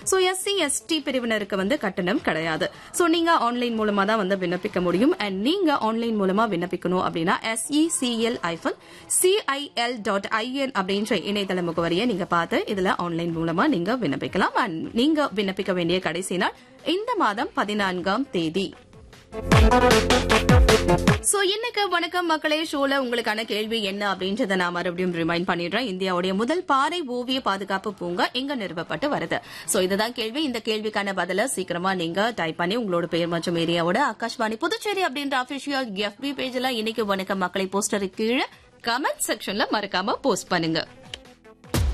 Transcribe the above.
so SC ST பிரிவினருக்கு வந்து கட்டணம் கிடையாது சோ நீங்க ஆன்லைன் மூலமா தான் வந்து விண்ணப்பிக்க முடியும் அண்ட் நீங்க ஆன்லைன் மூலமா விண்ணப்பிக்கணும் அப்படின்னா எஸ்இசிஎல் ஐஃபன் சிஐஎல் டாட் ஐஎன் அப்படின்ற இணையதள முகவரியை நீங்க பார்த்து இதுல ஆன்லைன் மூலமா நீங்க விண்ணப்பிக்கலாம் அண்ட் நீங்க விண்ணப்பிக்க வேண்டிய கடைசி நாள் இந்த மாதம் பதினான்காம் தேதி சோ இன்னைக்கு வணக்கம் மக்களே ஷோல உங்களுக்கான கேள்வி என்ன அப்படின்றத நான் மறுபடியும் ரிமைண்ட் பண்ணிடுறேன் இந்தியாவுடைய முதல் பாறை ஓவிய பாதுகாப்பு பூங்கா எங்க நிறுவப்பட்டு வருது சோ இதுதான் கேள்வி இந்த கேள்விக்கான பதில சீக்கிரமா நீங்க டைப் பண்ணி உங்களோட பேர் மற்றும் ஏரியாவோட ஆகாஷ்வாணி புதுச்சேரி அப்படின்ற அபிஷியல் எஃபி பேஜ்ல இன்னைக்கு வணக்கம் மக்களை போஸ்டருக்கு கீழே கமெண்ட் செக்ஷன்ல மறக்காம போஸ்ட் பண்ணுங்க